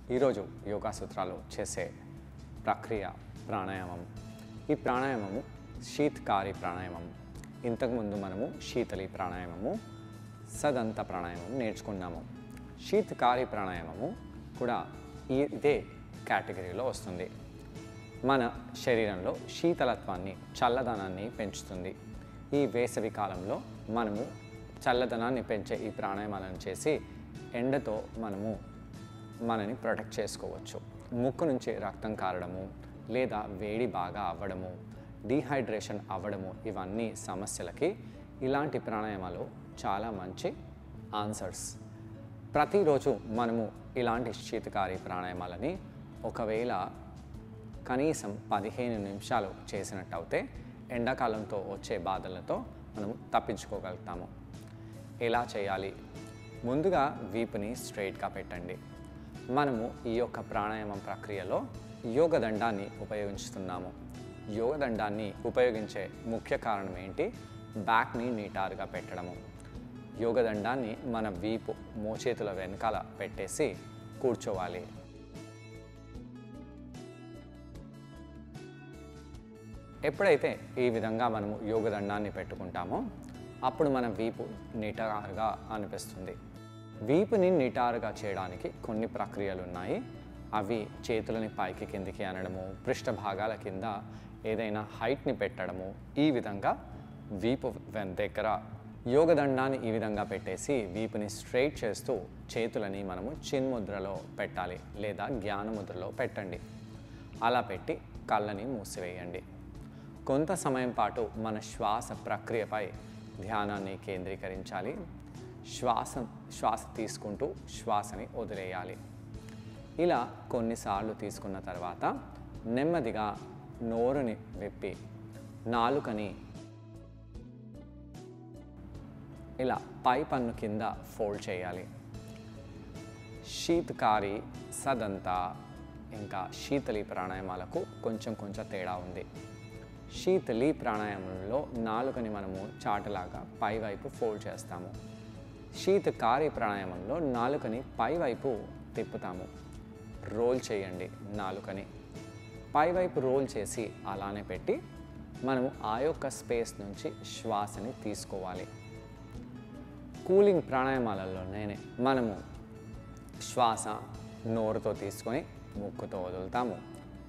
ఈరోజు యోగా సూత్రాలు చేసే ప్రక్రియ ప్రాణాయామం ఈ ప్రాణాయామము శీతకారి ప్రాణాయామం ఇంతకుముందు మనము శీతలి ప్రాణాయామము సదంత ప్రాణాయామం నేర్చుకున్నాము శీతకారి ప్రాణాయామము కూడా ఈ ఇదే కేటగిరీలో వస్తుంది మన శరీరంలో శీతలత్వాన్ని చల్లదనాన్ని పెంచుతుంది ఈ వేసవి కాలంలో మనము చల్లదనాన్ని పెంచే ఈ ప్రాణాయామాలను చేసి ఎండతో మనము మనని ప్రొటెక్ట్ చేసుకోవచ్చు ముక్కు నుంచి రక్తం కారడము లేదా వేడి బాగా అవ్వడము డీహైడ్రేషన్ అవ్వడము ఇవన్నీ సమస్యలకి ఇలాంటి ప్రాణాయామాలు చాలా మంచి ఆన్సర్స్ ప్రతిరోజు మనము ఇలాంటి శీతకారి ప్రాణాయామాలని ఒకవేళ కనీసం పదిహేను నిమిషాలు చేసినట్టయితే ఎండాకాలంతో వచ్చే బాధలతో మనం తప్పించుకోగలుగుతాము ఎలా చేయాలి ముందుగా వీపుని స్ట్రైట్గా పెట్టండి మనము ఈ యొక్క ప్రాణాయామం ప్రక్రియలో యోగదండాన్ని ఉపయోగిస్తున్నాము యోగదండాన్ని ఉపయోగించే ముఖ్య కారణం ఏంటి బ్యాక్ని నీటారుగా పెట్టడము యోగదండాన్ని మన వీపు మోచేతుల వెనకాల పెట్టేసి కూర్చోవాలి ఎప్పుడైతే ఈ విధంగా మనము యోగదండాన్ని పెట్టుకుంటామో అప్పుడు మన వీపు నిటారుగా అనిపిస్తుంది వీపుని నిటారుగా చేయడానికి కొన్ని ప్రక్రియలు ఉన్నాయి అవి చేతులని పైకి కిందికి అనడము పృష్ఠ భాగాల కింద ఏదైనా హైట్ని పెట్టడము ఈ విధంగా వీపు వెన్ దగ్గర యోగదండాన్ని ఈ విధంగా పెట్టేసి వీపుని స్ట్రైట్ చేస్తూ చేతులని మనము చిన్ముద్రలో పెట్టాలి లేదా జ్ఞానముద్రలో పెట్టండి అలా పెట్టి కళ్ళని మూసివేయండి కొంత సమయం పాటు మన శ్వాస ప్రక్రియపై ధ్యానాన్ని కేంద్రీకరించాలి శ్వాస శ్వాస తీసుకుంటూ శ్వాసని వదిలేయాలి ఇలా కొన్నిసార్లు తీసుకున్న తర్వాత నెమ్మదిగా నోరుని విప్పి నాలుకని ఇలా పై పన్ను కింద ఫోల్డ్ చేయాలి శీతకారి సదంత ఇంకా శీతలి ప్రాణాయామాలకు కొంచెం కొంచెం తేడా ఉంది శీతలి ప్రాణాయామంలో నాలుకని మనము చాటలాగా పైవైపు ఫోల్డ్ చేస్తాము శీతకారి ప్రాణాయామంలో నాలుకని పైవైపు తిప్పుతాము రోల్ చేయండి నాలుకని పైవైపు రోల్ చేసి అలానే పెట్టి మనము ఆ యొక్క స్పేస్ నుంచి శ్వాసని తీసుకోవాలి కూలింగ్ ప్రాణాయామాలలోనే మనము శ్వాస నోరుతో తీసుకొని ముక్కుతో వదులుతాము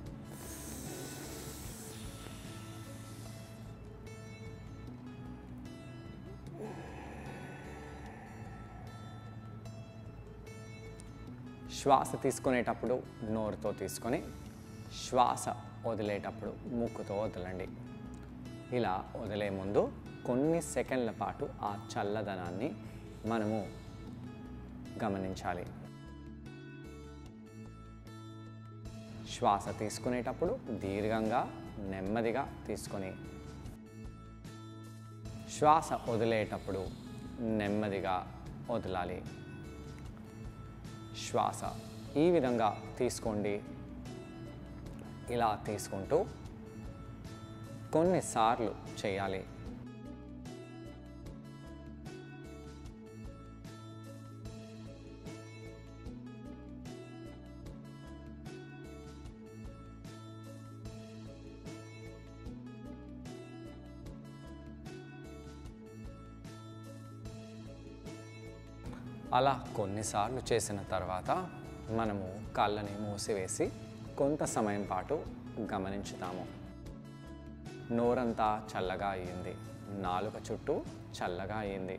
శ్వాస తీసుకునేటప్పుడు నోరుతో తీసుకొని శ్వాస వదిలేటప్పుడు ముక్కుతో వదలండి ఇలా వదిలే ముందు కొన్ని సెకండ్ల పాటు ఆ చల్లదనాన్ని మనము గమనించాలి శ్వాస తీసుకునేటప్పుడు దీర్ఘంగా నెమ్మదిగా తీసుకొని శ్వాస వదిలేటప్పుడు నెమ్మదిగా వదలాలి శ్వాస ఈ విధంగా తీసుకోండి ఇలా తీసుకుంటూ కొన్నిసార్లు చేయాలి అలా కొన్నిసార్లు చేసిన తర్వాత మనము కళ్ళని మూసివేసి కొంత సమయం పాటు గమనించుతాము నోరంతా చల్లగా అయ్యింది నాలుక చుట్టూ చల్లగా అయ్యింది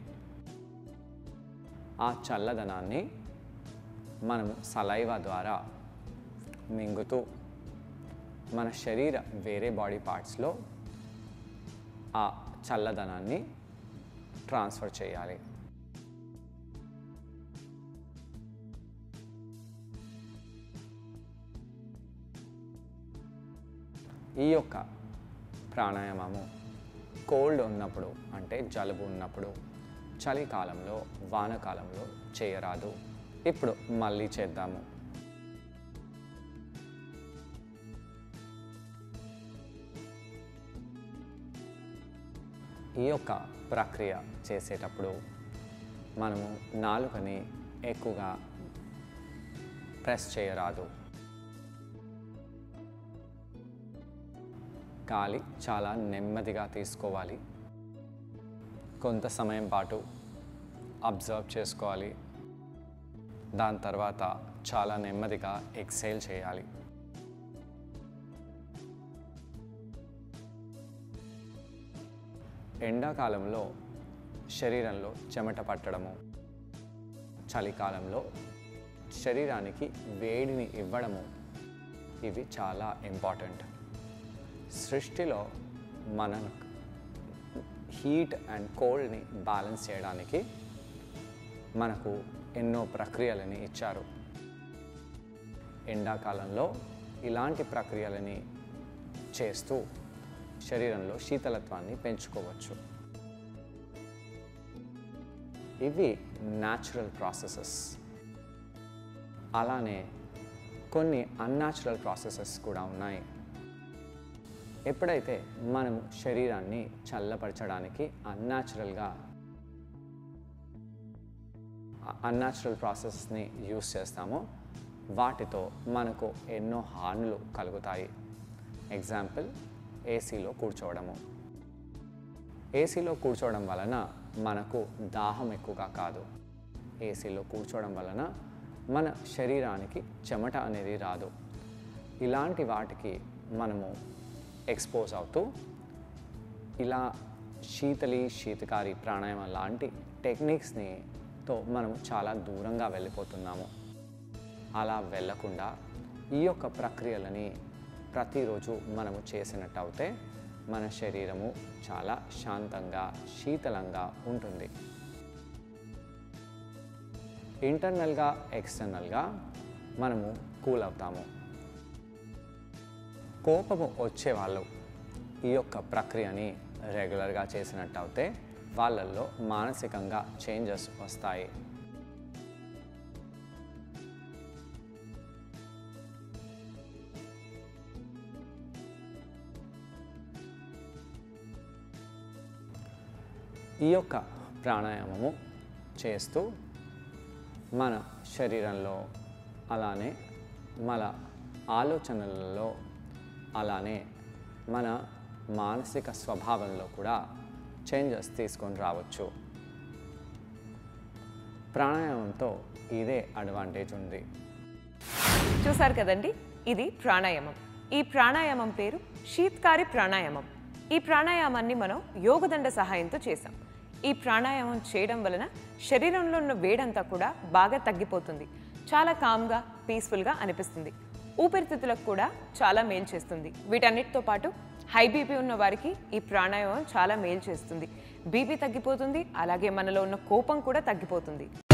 ఆ చల్లదనాన్ని మనము సలైవా ద్వారా మింగుతూ మన శరీర వేరే బాడీ పార్ట్స్లో ఆ చల్లదనాన్ని ట్రాన్స్ఫర్ చేయాలి ఈ యొక్క ప్రాణాయామము కోల్డ్ ఉన్నప్పుడు అంటే జలుబు ఉన్నప్పుడు చలికాలంలో వానకాలంలో చేయరాదు ఇప్పుడు మళ్ళీ చేద్దాము ఈ యొక్క ప్రక్రియ చేసేటప్పుడు మనము నాలుకని ఎక్కువగా ప్రెస్ చేయరాదు గాలి చాలా నెమ్మదిగా తీసుకోవాలి కొంత సమయం పాటు అబ్జర్వ్ చేసుకోవాలి దాని తర్వాత చాలా నెమ్మదిగా ఎక్సేల్ చేయాలి ఎండాకాలంలో శరీరంలో చెమట పట్టడము చలికాలంలో శరీరానికి వేడిని ఇవ్వడము ఇవి చాలా ఇంపార్టెంట్ సృష్టిలో మన హీట్ అండ్ కోల్డ్ని బ్యాలెన్స్ చేయడానికి మనకు ఎన్నో ప్రక్రియలని ఇచ్చారు ఎండాకాలంలో ఇలాంటి ప్రక్రియలని చేస్తూ శరీరంలో శీతలత్వాన్ని పెంచుకోవచ్చు ఇవి న్యాచురల్ ప్రాసెసెస్ అలానే కొన్ని అన్యాచురల్ ప్రాసెసెస్ కూడా ఉన్నాయి ఎప్పుడైతే మనం శరీరాన్ని చల్లపరచడానికి అన్యాచురల్గా అన్యాచురల్ ప్రాసెస్ని యూస్ చేస్తామో వాటితో మనకు ఎన్నో హానులు కలుగుతాయి ఎగ్జాంపుల్ ఏసీలో కూర్చోవడము ఏసీలో కూర్చోవడం వలన మనకు దాహం ఎక్కువగా కాదు ఏసీలో కూర్చోవడం వలన మన శరీరానికి చెమట అనేది రాదు ఇలాంటి వాటికి మనము ఎక్స్పోజ్ అవుతూ ఇలా శీతలి శీతకారి ప్రాణాయామం లాంటి టెక్నిక్స్ని తో మనం చాలా దూరంగా వెళ్ళిపోతున్నాము అలా వెళ్ళకుండా ఈ యొక్క ప్రక్రియలని ప్రతిరోజు మనము చేసినట్టు అయితే మన శరీరము చాలా శాంతంగా శీతలంగా ఉంటుంది ఇంటర్నల్గా ఎక్స్టర్నల్గా మనము కూల్ అవుతాము కోపము వచ్చే వాళ్ళు ఈ యొక్క ప్రక్రియని రెగ్యులర్గా చేసినట్టు అయితే వాళ్ళల్లో మానసికంగా చేంజెస్ వస్తాయి ఈ యొక్క ప్రాణాయామము చేస్తూ మన శరీరంలో అలానే మన ఆలోచనలలో అలానే మన మానసిక స్వభావంలో కూడా చేంజెస్ తీసుకొని రావచ్చు ప్రాణాయామంతో ఇదే అడ్వాంటేజ్ ఉంది చూసారు కదండి ఇది ప్రాణాయామం ఈ ప్రాణాయామం పేరు శీత్కారి ప్రాణాయామం ఈ ప్రాణాయామాన్ని మనం యోగదండ సహాయంతో చేసాం ఈ ప్రాణాయామం చేయడం వలన శరీరంలో ఉన్న వేడంతా కూడా బాగా తగ్గిపోతుంది చాలా కామ్గా పీస్ఫుల్గా అనిపిస్తుంది ఊపిరితిత్తులకు కూడా చాలా మేలు చేస్తుంది వీటన్నిటితో పాటు హై బీపీ ఉన్న వారికి ఈ ప్రాణాయామం చాలా మేలు చేస్తుంది బీపీ తగ్గిపోతుంది అలాగే మనలో ఉన్న కోపం కూడా తగ్గిపోతుంది